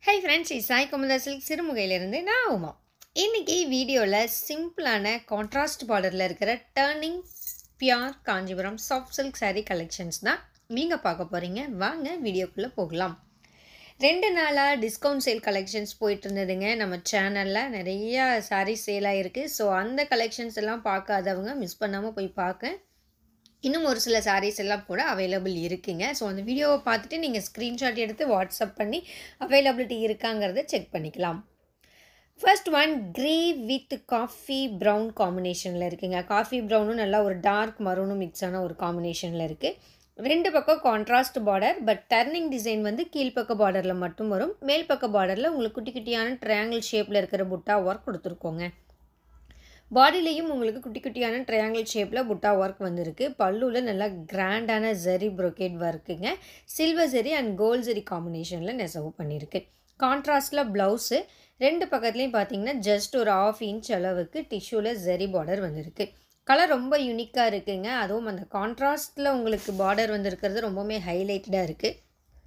hi friends இது Sai Kumudha silk சிறுமுகையிலிருந்து நான் உமா இன்றைக்கி வீடியோவில் சிம்பிளான கான்ட்ராஸ்ட் பார்டரில் இருக்கிற டர்னிங் பியார் Kanchipuram soft silk saree collections தான் நீங்கள் பார்க்க போகிறீங்க வாங்க வீடியோக்குள்ளே போகலாம் ரெண்டு நாளாக டிஸ்கவுண்ட் சேல் கலெக்ஷன்ஸ் போயிட்டு இருந்ததுங்க நம்ம சேனலில் நிறைய சாரீ சேல் ஆகிருக்கு ஸோ அந்த கலெக்ஷன்ஸ் எல்லாம் பார்க்காதவங்க மிஸ் பண்ணாமல் போய் பார்க்க இன்னும் ஒரு சில சாரீஸ் எல்லாம் கூட அவைலபிள் இருக்குங்க ஸோ அந்த வீடியோவை பார்த்துட்டு நீங்கள் ஸ்க்ரீன்ஷாட் எடுத்து வாட்ஸ்அப் பண்ணி அவைலபிலிட்டி இருக்காங்கிறத செக் பண்ணிக்கலாம் first one grey with coffee brown காம்பினேஷனில் இருக்குங்க காஃபி ப்ரௌனும் நல்லா ஒரு டார்க் மரூனும் மிக்ஸ் ஆன ஒரு காம்பினேஷனில் இருக்குது ரெண்டு பக்கம் contrast border but turning design வந்து கீழ்ப்பக்க பார்டரில் மட்டும் வரும் மேல் பக்க பார்டரில் உங்களுக்கு குட்டி குட்டியான ட்ரையாங்கிள் ஷேப்பில் இருக்கிற புட்டா ஒர்க் கொடுத்துருக்கோங்க பாடியிலையும் உங்களுக்கு குட்டி குட்டியான ட்ரையாங்கிள் ஷேப்பில் புட்டா ஒர்க் வந்திருக்கு பல்லுவில் நல்லா கிராண்டான ஜெரி ப்ரொக்கேட் ஒர்க்குங்க silver zari and gold zari காம்பினேஷனில் நெசவு பண்ணியிருக்கு கான்ட்ராஸ்டில் ப்ளவுஸு ரெண்டு பக்கத்துலேயும் பார்த்தீங்கன்னா ஜஸ்ட் ஒரு ஆஃப் இன்ச் அளவுக்கு டிஷ்யூவில் ஜெரி பார்டர் வந்திருக்கு கலர் ரொம்ப யூனிக்காக இருக்குங்க அதுவும் அந்த கான்ட்ராஸ்டில் உங்களுக்கு பார்டர் வந்திருக்கிறது ரொம்பவுமே ஹைலைட்டடாக இருக்குது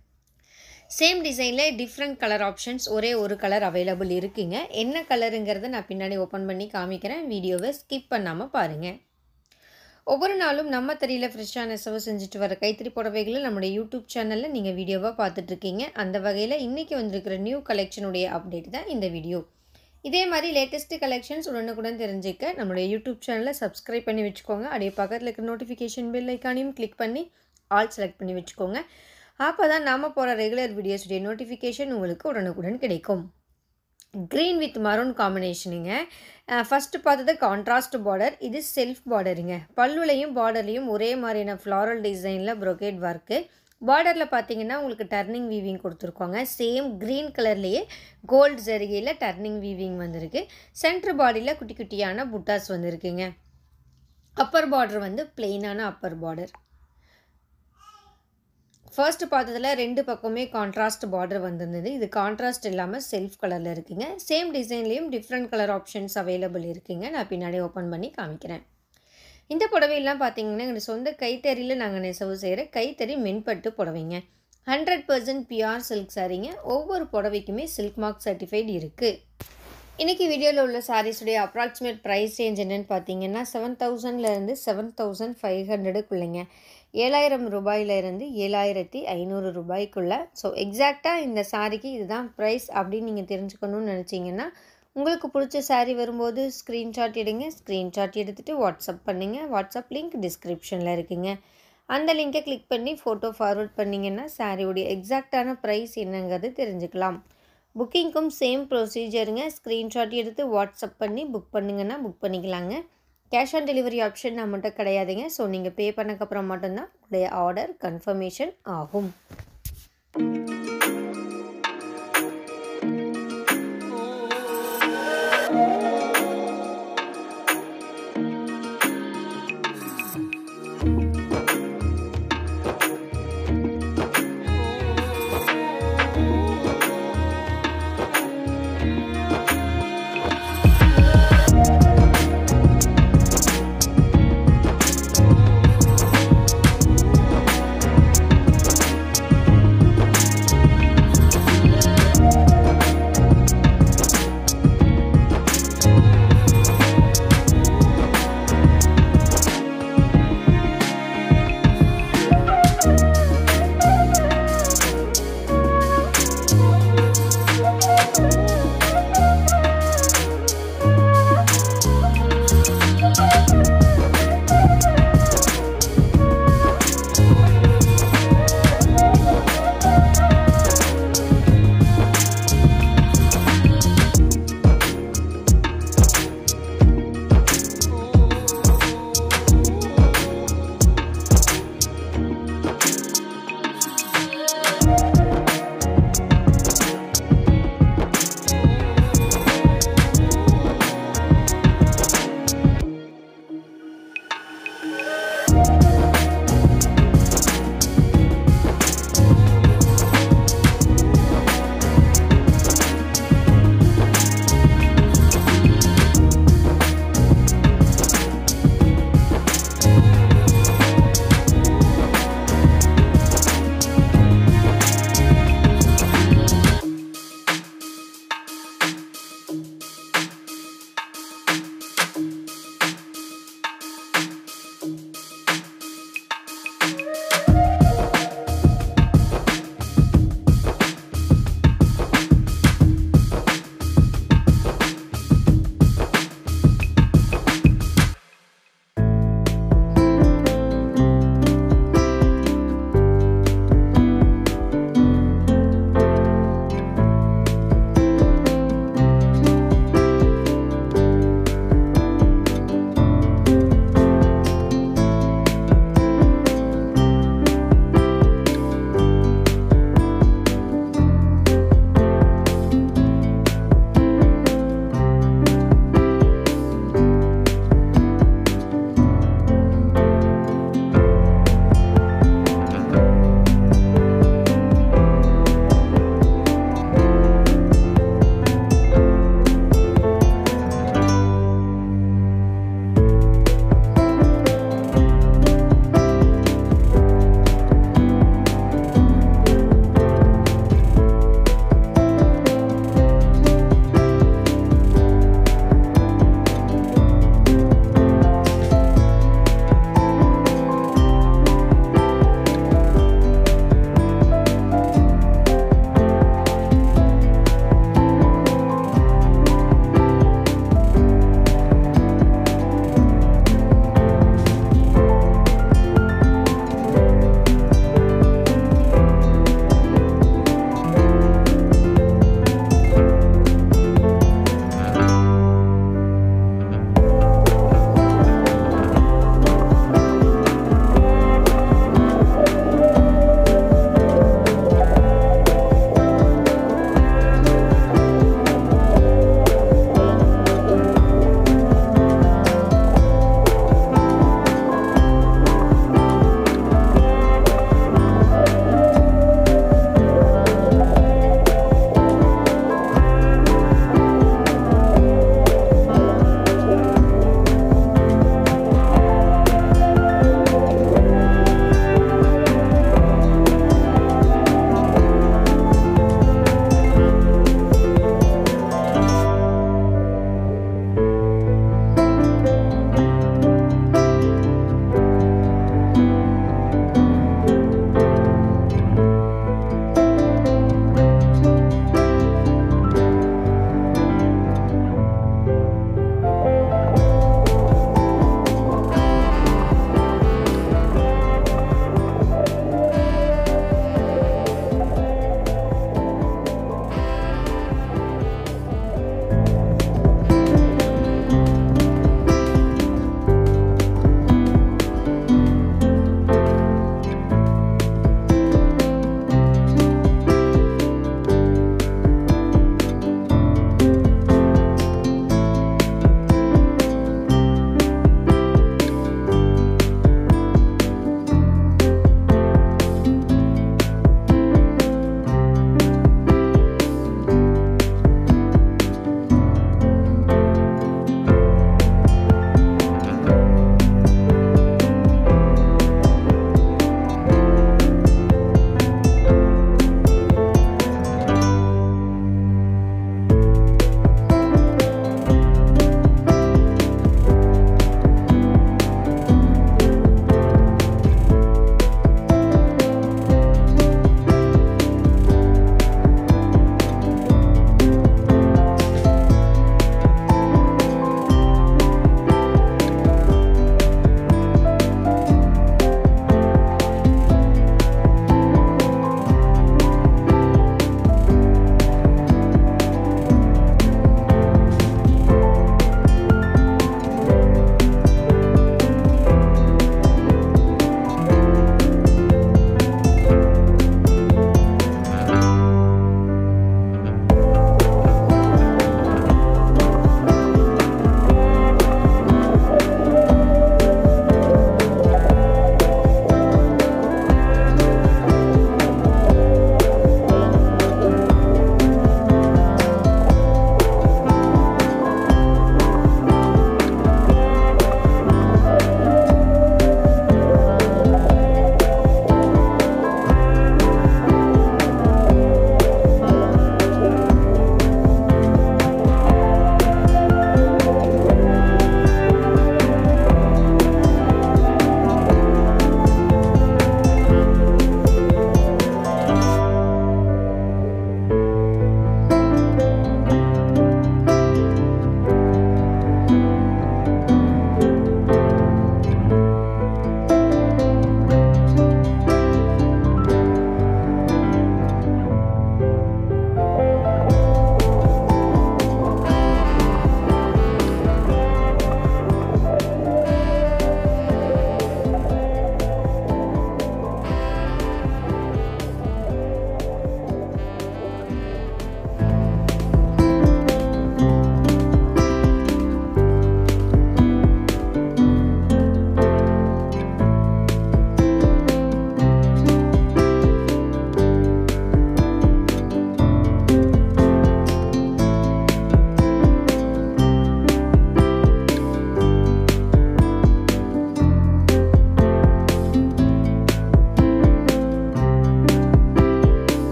சேம் டிசைனில் டிஃப்ரெண்ட் கலர் ஆப்ஷன்ஸ் ஒரே ஒரு கலர் அவைலபிள் இருக்குங்க என்ன கலருங்கிறத நான் பின்னாடி ஓப்பன் பண்ணி காமிக்கிறேன் வீடியோவை ஸ்கிப் பண்ணாமல் பாருங்கள் ஒவ்வொரு நாளும் நம்ம தெரியல ஃப்ரெஷ்ஷான நெசவு செஞ்சுட்டு வர கைத்தறி புடவைகளை நம்மளுடைய யூடியூப் சேனலில் நீங்கள் வீடியோவாக பார்த்துட்ருக்கீங்க அந்த வகையில் இன்றைக்கி வந்திருக்கிற நியூ கலெக்ஷனுடைய அப்டேட் தான் இந்த வீடியோ இதே மாதிரி லேட்டஸ்ட்டு கலெக்ஷன்ஸ் உடனுக்குடன் தெரிஞ்சுக்க நம்மளுடைய யூடியூப் சேனலை சப்ஸ்கிரைப் பண்ணி வச்சுக்கோங்க அப்படியே பக்கத்தில் இருக்கிற நோட்டிஃபிகேஷன் பெல் ஐக்கானையும் கிளிக் பண்ணி ஆல் செலக்ட் பண்ணி வச்சுக்கோங்க அப்போ தான் நாம் போகிற ரெகுலர் வீடியோஸுடைய நோட்டிஃபிகேஷன் உங்களுக்கு உடனுக்குடன் கிடைக்கும் க்ரீன் வித் மரூன் காம்பினேஷனுங்க ஃபஸ்ட்டு பார்த்தது கான்ட்ராஸ்ட் பார்டர் இது செல்ஃப் பார்டருங்க பல்லுலையும் பார்டர்லையும் ஒரே மாதிரியான ஃப்ளாரல் டிசைனில் ப்ரொகேட் ஒர்க்கு பார்டரில் பார்த்தீங்கன்னா உங்களுக்கு டர்னிங் வீவிங் கொடுத்துருக்கோங்க சேம் க்ரீன் கலர்லேயே கோல்டு ஜரிகையில் டர்னிங் வீவிங் வந்திருக்கு சென்டர் பாடியில் குட்டி குட்டியான புட்டாஸ் வந்திருக்குங்க அப்பர் பார்டர் வந்து பிளெயினான அப்பர் பார்டர் ஃபர்ஸ்ட் பார்த்ததில் ரெண்டு பக்கமே கான்ட்ராஸ்ட் பார்டர் வந்திருந்தது இது கான்ட்ராஸ்ட் இல்லாமல் செல்ஃப் கலரில் இருக்குங்க சேம் டிசைன்லேயும் டிஃப்ரெண்ட் கலர் ஆப்ஷன்ஸ் அவைலபிள் இருக்குங்க நான் பின்னாடி ஓப்பன் பண்ணி காமிக்கிறேன் இந்த புடவையெல்லாம் பார்த்தீங்கன்னா எங்கள் சொந்த கைத்தறியில் நாங்கள் நெசவு செய்கிற கைத்தறி மென்பட்டு புடவைங்க ஹண்ட்ரட் பர்சன்ட் பியூர் சில்க் சாரீங்க ஒவ்வொரு புடவைக்குமே சில்க் மார்க் சர்டிஃபைட் இருக்குது இன்றைக்கி வீடியோவில் உள்ள சாரீஸுடைய அப்ராக்சிமேட் ப்ரைஸ் ரேஞ்ச் என்னென்னு பார்த்தீங்கன்னா செவன் தௌசண்ட்லேருந்து செவன் தௌசண்ட் ஃபைவ் ஹண்ட்ரடுக்குள்ளேங்க ஏழாயிரம் ரூபாயிலிருந்து ஏழாயிரத்தி ஐநூறு ரூபாய்க்குள்ளே ஸோ எக்ஸாக்டாக இந்த சாரிக்கு இதுதான் ப்ரைஸ் அப்படின்னு நீங்கள் தெரிஞ்சுக்கணும்னு நினச்சிங்கன்னா உங்களுக்கு பிடிச்ச சாரீ வரும்போது ஸ்க்ரீன்ஷாட் எடுங்க ஸ்க்ரீன்ஷாட் எடுத்துகிட்டு வாட்ஸ்அப் பண்ணுங்கள் வாட்ஸ்அப் லிங்க் டிஸ்கிரிப்ஷனில் இருக்குங்க அந்த லிங்கை கிளிக் பண்ணி ஃபோட்டோ ஃபார்வர்ட் பண்ணிங்கன்னா சாரியோடைய எக்ஸாக்டான ப்ரைஸ் என்னங்கிறது தெரிஞ்சுக்கலாம் புக்கிங்க்கும் சேம் ப்ரொசீஜருங்க ஸ்க்ரீன்ஷாட் எடுத்து வாட்ஸ்அப் பண்ணி புக் பண்ணுங்கன்னா புக் பண்ணிக்கலாங்க கேஷ் ஆன் டெலிவரி ஆப்ஷன் நம்மகிட்ட கிடையாதுங்க ஸோ நீங்கள் பே பண்ணக்கப்புறம் மட்டும்தான் உங்களுடைய ஆர்டர் கன்ஃபர்மேஷன் ஆகும்